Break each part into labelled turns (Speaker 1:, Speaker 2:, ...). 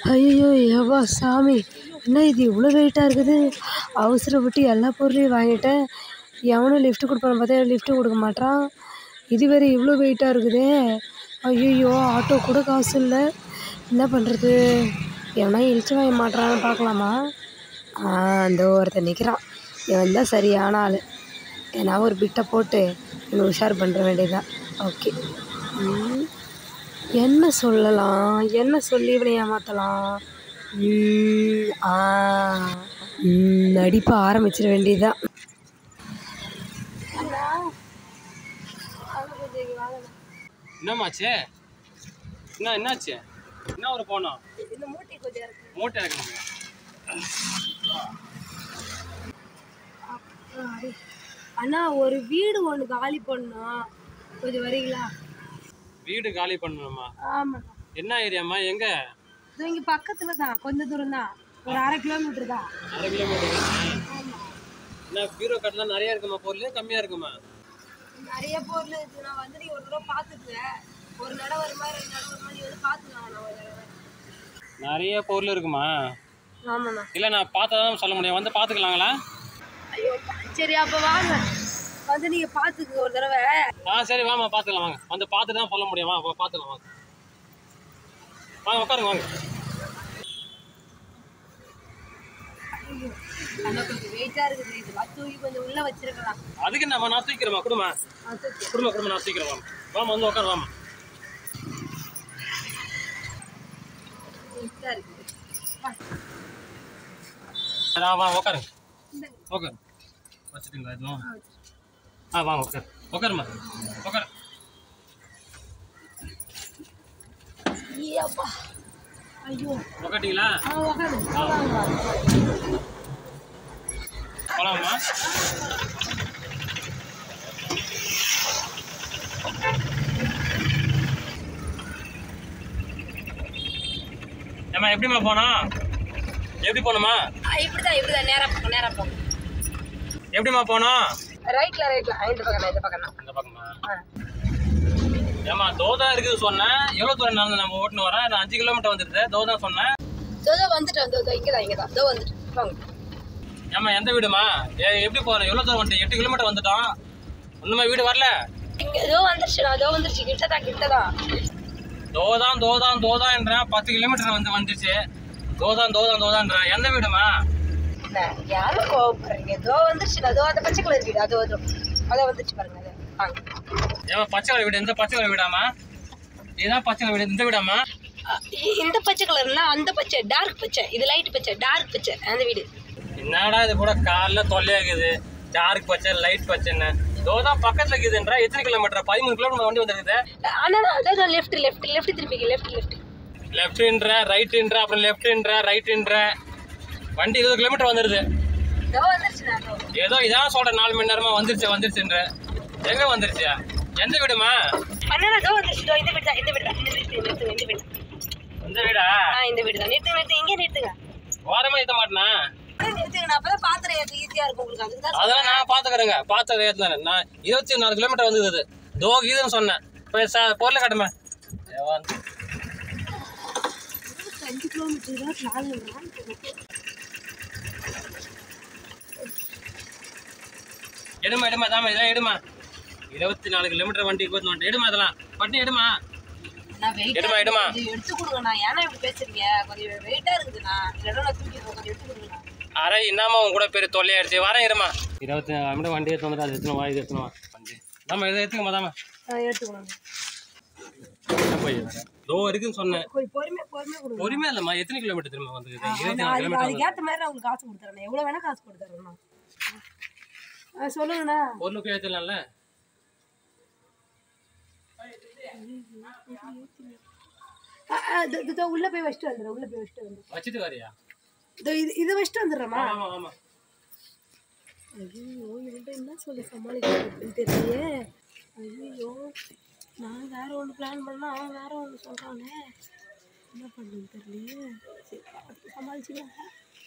Speaker 1: ஐயோ எவ்வா சாமி என்ன இது இவ்வளோ வெயிட்டாக இருக்குது அவசரப்பட்டு எல்லா பொருளையும் வாங்கிட்டேன் எவனும் லிஃப்ட் கொடுப்பான்னு பார்த்தா லிஃப்ட்டு கொடுக்க மாட்றான் இது வேறு இவ்வளோ வெயிட்டாக இருக்குதே ஐயோ ஆட்டோ கூட காசு இல்லை என்ன பண்ணுறது எவனா இழுத்து வாங்க மாட்றான்னு பார்க்கலாமா ஆ அந்த ஒருத்தன் நிற்கிறான் இவன் தான் சரியான ஆள் ஏன்னா ஒரு பிட்டை போட்டு இவனை உஷார் பண்ணுற வேண்டியதுதான் ஓகே ம் என்ன சொல்லலாம் என்ன சொல்லி இவனை ஏமாற்றலாம் ம், ஆ ம், நடிப்ப ஆரம்பிச்சிட வேண்டியதுதான்
Speaker 2: என்னம்மாச்சு என்ன என்னாச்சு என்ன ஒரு போனோம்
Speaker 1: இந்த மூட்டை கொஞ்சம் இருக்கு
Speaker 2: மூட்டை இறக்கணுங்க
Speaker 1: அண்ணா ஒரு வீடு ஒன்று காலி பண்ணோம் கொஞ்சம் வரீங்களா
Speaker 2: வீடு காலி பண்ணணுமா
Speaker 1: ஆமாண்ணா
Speaker 2: என்ன ஏரியாம்மா எங்க
Speaker 1: இது இங்கே பக்கத்தில் தான் கொஞ்சம் தூரம் தான் ஒரு அரை கிலோமீட்டர் தான்
Speaker 2: அரை கிலோமீட்டர் என்ன பீரோ கட்டலாம் நிறைய இருக்குமா பொருள் கம்மியா இருக்குமா
Speaker 1: நிறைய பொருள் இருக்கு நான் வந்து நீ ஒரு தடவை பார்த்துக்குவேன் ஒரு நடை ஒரு மாதிரி ரெண்டு நடை ஒரு மாதிரி வந்து பார்த்துக்கலாம் நான் ஒரு தடவை
Speaker 2: நிறைய பொருள் இருக்குமா
Speaker 1: ஆமாண்ணா
Speaker 2: இல்லை நான் பார்த்தா தான் சொல்ல முடியும் வந்து பார்த்துக்கலாங்களா
Speaker 1: ஐயோ சரி அப்போ வாங்க வந்து நீங்கள் பார்த்துக்குங்க ஒரு தடவை
Speaker 2: ஆ சரி வாமா பார்த்துக்கலாம் வாங்க வந்து பார்த்துட்டு தான் சொல்ல முடியும் வா பார்த்துக்கலாம் வாங்க வாங்க உட்காருங்க வாங்க
Speaker 1: அண்ணா கொஞ்சம் வெயிட்டாக இருக்குது இதெல்லாம் தூக்கி கொஞ்சம் உள்ளே வச்சிருக்கலாம்
Speaker 2: அதுக்கு நம்ம நான் தூக்கிறேம்மா குடுமா
Speaker 1: அது
Speaker 2: குடும்ப குடும்ப நான் தூக்கிறேன் வாமா வாமா வந்து உட்காரு வாமா
Speaker 1: வெயிட்டாக இருக்குது
Speaker 2: சரி, ஆ, வா உட்காருங்க உட்காரு வச்சுட்டுங்களா எதுவும் ஆ வாங்க உட்காரு உட்காருமா உட்காரு
Speaker 1: ஐயப்பா ஐயோ
Speaker 2: உட்காட்டிங்களா
Speaker 1: ஆ உட்காந்து வாங்க
Speaker 2: போலாமா ஏம்மா எப்படிம்மா போனோம் எப்படி போகணுமா
Speaker 1: இப்படி தான் இப்படி தான் நேராக போங்க நேராக போங்க
Speaker 2: எப்படிம்மா போனோம்
Speaker 1: ரைட்டில் ரைட்டில் இந்த பக்கம் இந்த பக்கம்
Speaker 2: இந்த பக்கமா
Speaker 1: ஆ
Speaker 2: ஏம்மா தோதா இருக்குது சொன்னேன் எவ்வளோ தூரம் நடந்து நம்ம ஓட்டுன்னு வரேன் நான் அஞ்சு கிலோமீட்டர் வந்துடுது தோதா சொன்னேன்
Speaker 1: இதோ வந்துட்டேன் இதோ இங்கே தான் இங்கே தான் இதோ வந்துட்டு வாங்க
Speaker 2: ஏம்மா எந்த வீடுமா ஏ எப்படி போகிறேன் எவ்வளோ தூரம் வந்துட்டு எட்டு கிலோமீட்டர் வந்துட்டோம் ஒன்றுமே வீடு வரல
Speaker 1: இங்கே இதோ வந்துருச்சு நான் இதோ வந்துருச்சு கிட்ட தான் கிட்ட தான்
Speaker 2: தோதான் தோதான் தோதான்றேன் பத்து கிலோமீட்டர் வந்து வந்துருச்சு தோதான் தோதான் தோதான்றேன் எந்த வீடுமா
Speaker 1: என்ன யாரும் கோவப்படுறீங்க இதோ வந்துருச்சு நான் இதோ அந்த பச்சை கலர் வீடு அதோ அதோ அதோ வந்துருச்சு பாருங்க அது வாங்க
Speaker 2: ஏமா பச்சை கலர் வீடு இந்த பச்சை கலர் வீடாமா இதுதான் பச்சை கலர் வீடு இந்த வீடாமா
Speaker 1: அ, இ- இந்த பச்சை கலர்னா அந்த பச்சை டார்க் பச்சை இது லைட் பச்சை டார்க் பச்சை அந்த வீடு
Speaker 2: என்னடா இது கூட காலைல தொல்லையாகுது டார்க் பச்சை லைட் பச்சைன்னு தோதான் பக்கத்துல இருக்குதுன்றா எத்தனை கிலோமீட்டர் பதிமூணு கிலோமீட்டர் வண்டி வந்துருக்குது
Speaker 1: அண்ணா அதோ லெஃப்ட் லெஃப்ட் லெஃப்ட் திருப்பிங்க லெஃப்ட் லெஃப்ட்
Speaker 2: லெஃப்ட்ன்ற ரைட்டுன்ற அப்புறம் லெஃப்ட்ன்ற ரைட்டுன்ற வண்டி இருபது கிலோமீட்டர் வந்துருது
Speaker 1: இதோ வந்துருச்சு நான் இதோ.
Speaker 2: ஏதோ இதான் சொல்றேன் நாலு மணி நேரமா வந்துருச்சு வந்துருச்சுன்ற எங்க வந்துருச்சு எந்த வீடுமா
Speaker 1: அண்ணா இதோ வந்துருச்சு இதோ இந்த வீடு தான் இந்த வீடு தான் இந்த வீடு நிறுத்துங்க இந்த வீடு
Speaker 2: இந்த வீடா
Speaker 1: ஆ இந்த வீடு தான் நிறுத்துங்க நிறுத்துங்க இங்கே நிறுத்துங்க
Speaker 2: ஓரமா ஏத்த மாட்டேனா
Speaker 1: இங்கே நிறுத்துங்க நான் அப்பதான் பாத்திரம் ஏற்ற ஈஸியாக இருக்கும் உங்களுக்கு அதுக்கு தான்
Speaker 2: அதெல்லாம் நான் பாத்துக்கிறேங்க பார்த்து ஏத்துனேன் நான் இருபத்தி நாலு கிலோமீட்டர் வந்தது தோ இதுன்னு சொன்னேன் இப்போ ச பொருளை கட்டுமே
Speaker 1: அஞ்சு கிலோமீட்டர் தான் ட்ராவல்
Speaker 2: எடுமா எடுமா தாமா இதெல்லாம் எடுமா இருபத்தி நாலு கிலோமீட்டர் வண்டி கூத்து வந்துட்டு எடுமா இதெல்லாம் பட்டி எடுமா
Speaker 1: நான் வெயிட்
Speaker 2: எடுமா, எடுமா.
Speaker 1: எடுத்து கொடுங்கண்ணா ஏன்னா இப்படி பேசுறீங்க கொஞ்சம் வெயிட்டாக இருக்குதுண்ணா இல்லைன்னா நான் தூக்கிடுவேன் கொஞ்சம் எடுத்து கொடுங்கண்ணா
Speaker 2: அரை என்னம்மா உன் கூட பேர் தொல்லையாயிருச்சு வரேன் இருமா இருபத்தி நாலு கிலோமீட்டர் வண்டி எடுத்து வந்துட்டு அது எடுத்துன்னு வா இது எடுத்துன்னு வா வண்டி தாமா இதை எடுத்துக்கமா தாமா
Speaker 1: ஆ எடுத்துக்கணும்
Speaker 2: என்ன போய் தோ இருக்குன்னு சொன்னேன்
Speaker 1: கொஞ்சம் பொறுமையாக பொறுமையாக கொடுங்க
Speaker 2: பொறுமையா இல்லைம்மா எத்தனை கிலோமீட்டர் திரும்ப வந்துருக்குது இருபத்தி
Speaker 1: நான்
Speaker 2: நாலு
Speaker 1: அதுக்கு
Speaker 2: கிலோமீட்டர்
Speaker 1: அதுக்கேற்ற மாதிரி நான் உங்களுக்கு காசு கொடுத்துறேன் எவ்வளோ வேணால் காசு கொடுத்துறேண்ணா ஆ சொல்லுங்கண்ணா
Speaker 2: பொருளுக்கு ஏற்றலாம்ல
Speaker 1: ஆ, ஆ, இதோ இதோ உள்ளே போய் வச்சுட்டு வந்துடுறேன் உள்ளே போய் வச்சுட்டு வந்துடுறேன்
Speaker 2: வச்சுட்டு வரியா
Speaker 1: இதோ இது இதை வச்சுட்டு வந்துடுறேம்மா
Speaker 2: ஆமா ஆமா
Speaker 1: ஐயோ இவன்ட்ட என்ன சொல்லி சமாளிக்கிறதுன்னு தெரியலையே ஐயோ நான் வேற ஒன்று பிளான் பண்ணா அவன் வேற ஒன்று சொல்கிறானே என்ன பண்ணுன்னு தெரியலையே சரி பார்த்து சமாளிச்சுக்கலாம்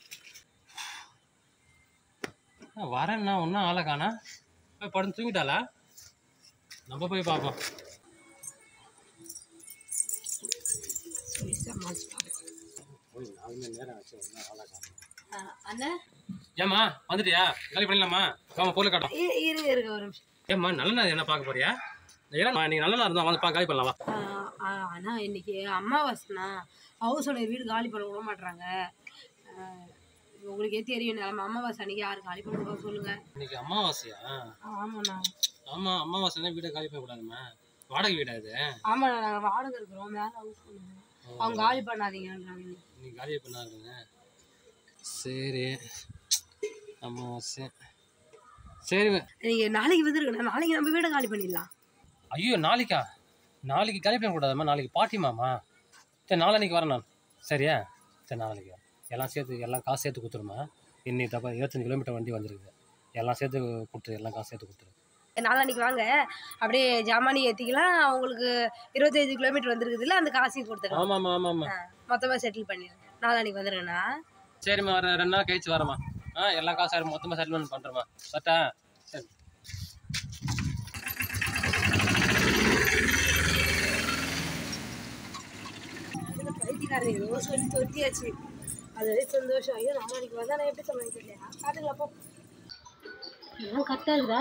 Speaker 2: ஆ, வரேன்னா ஒன்றும் ஆளை காணா போய் படுத்து தூங்கிட்டாளா நம்ம போய் பார்ப்போம்
Speaker 1: சரி சமாளிச்சு பார்க்கலாம் அண்ணா
Speaker 2: ஏம்மா வந்துட்டியா காலி பண்ணிடலாமா வாமா பொருள் காட்டும்
Speaker 1: இ- இருங்க இருங்க ஒரு நிமிஷம்
Speaker 2: ஏம்மா நல்ல என்ன பார்க்க போறியா ஏன்னா நீங்க நல்ல இருந்தா வந்து பார்க்க காலி பண்ணலாம் வா
Speaker 1: ஆ, ஆ, அண்ணா இன்னைக்கு அமாவாசைண்ணா ஹவுஸ் ஓனர் வீடு காலி பண்ண விட மாட்றாங்க ஆ, உங்களுக்கே தெரியும் நிலம அமாவாசை அன்னைக்கு யாரு காலி பண்ண விடுவா சொல்லுங்க
Speaker 2: இன்னைக்கு அமாவாசையா
Speaker 1: ஆமாண்ணா
Speaker 2: ஆமா அமாவாசைனா வீடை காலி பண்ண கூடாதுமா வாடகை வீடா இது
Speaker 1: ஆமாண்ணா நாங்கள் வாடகை இருக்கிறோம் மேலே ஹவுஸ் ஓனர் அவங்க காலி பண்ணாதீங்கன்றாங்க இன்னைக்கு.
Speaker 2: நீ காலியை பண்ணாருங்க சரி அமாவாசை சரி
Speaker 1: நீங்க நாளைக்கு வந்துருக்கண்ணா நாளைக்கு நம்ம வீடை காலி பண்ணிடலாம்
Speaker 2: ஐயோ நாளைக்கா நாளைக்கு காலி பண்ண கூடாதும்மா நாளைக்கு பாட்டிமாமா சரி நாளைக்கு வரேன் நான் சரியா சரி நாளைக்கு வரேன் எல்லாம் சேர்த்து எல்லாம் காசு சேர்த்து கொடுத்துருமா இன்னைக்கு தப்பா இருபத்தஞ்சு கிலோமீட்டர் வண்டி வந்துருக்குது எல்லாம் சேர்த்து கொடுத்துரு எல்லாம் காசு சேர்த்து கொடுத்துரு
Speaker 1: நாளான்னைக்கு வாங்க அப்படியே ஜாமானி ஏற்றிக்கலாம் அவங்களுக்கு இருபத்தஞ்சு கிலோமீட்டர் வந்துருக்குதுல்ல அந்த காசையும் கொடுத்துக்கலாம்
Speaker 2: ஆமாம் ஆமாம் ஆமாம் ஆமாம்
Speaker 1: மொத்தமாக செட்டில் பண்ணிடுங்க நாளான்னைக்கு வந்துருங்கண்ணா
Speaker 2: சரிம்மா வர ரெண்டு நாள் கழிச்சு வரேம்மா ஆ எல்லா காசும் மொத்தமாக செட்டில்மெண்ட் பண்ணுறேம்மா சட்டா சரி
Speaker 1: பைத்தியக்காரங்க ஏதோ சொல்லி தொத்தியாச்சு அது வரைக்கும் சந்தோஷம் ஐயோ நாளான்னைக்கு வந்தா நான் எப்படி சொல்லுவேன் தெரியல காட்டுங்களா போ ஏன் கரெக்டாக இருக்குதா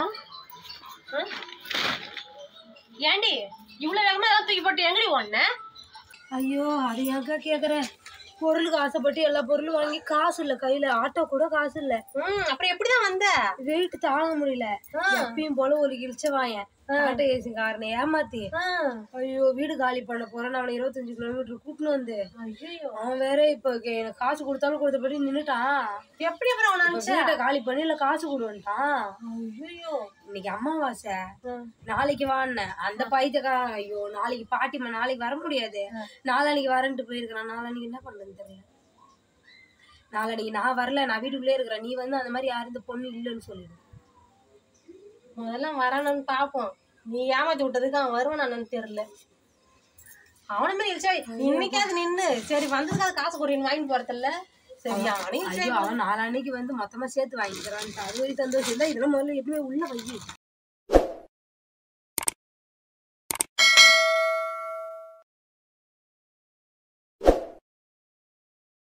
Speaker 3: ஏண்டி இவ்வளவு வேகமா ஏதாவது தூக்கி போட்டு எங்கடி ஒண்ணு
Speaker 1: ஐயோ அது ஏன்க்கா கேட்குற பொருளுக்கு ஆசைப்பட்டு எல்லா பொருளும் வாங்கி காசு இல்லை கையில் ஆட்டோ கூட காசு இல்லை
Speaker 3: ம் அப்புறம் எப்படிதான் வந்த
Speaker 1: வெயிட் தாங்க முடியல எப்பயும் போல ஒரு இழிச்ச வாயன் ஆட்டோ ஏசி காரனை ஏமாத்தி ஐயோ வீடு காலி பண்ண போறேன் அவனை இருபத்தஞ்சு கிலோமீட்டர் கூட்டின்னு வந்து
Speaker 3: ஐயோ
Speaker 1: அவன் வேற இப்ப கே- எனக்கு காசு கொடுத்தாலும் கொடுத்தபடி நின்னுட்டான்
Speaker 3: எப்படி அப்புறம் அவன
Speaker 1: இப்ப வீட்டை காலி பண்ணி இல்ல காசு கொடுன்ட்டான்
Speaker 3: ஐயோ
Speaker 1: இன்னைக்கு அம்மாவாசை நாளைக்கு வான்னு அந்த பைத்தியக்கா ஐயோ நாளைக்கு பாட்டிமா நாளைக்கு வர முடியாது நாளான்னைக்கு வரேன்ட்டு போயிருக்கிறான் நாளான்னைக்கு என்ன பண்றதுன்னு தெரியல நாளான்னைக்கு நான் வரல நான் வீட்டுக்குள்ளே இருக்கிறேன் நீ வந்து அந்த மாதிரி யாரும் இந்த பொண்ணு இல்லைன்னு சொல்லிடு
Speaker 3: முதல்ல வரணும்னு பாப்போம் நீ ஏமாத்தி விட்டதுக்கு அவன் வருவானு தெரியல அவன மாதிரி இழிச்சா இன்னைக்காவது நின்னு சரி வந்ததுக்காவது காசு குறையும் வாங்கிட்டு போறதில்ல சரி அவனையும்
Speaker 1: ஐயோ அவன் நாளான்னைக்கு வந்து மொத்தமா சேர்த்து வாங்கிக்கிறான் அது வரைக்கும் சந்தோஷம் இல்லை இதெல்லாம் முதல்ல எப்பவுமே உள்ள வை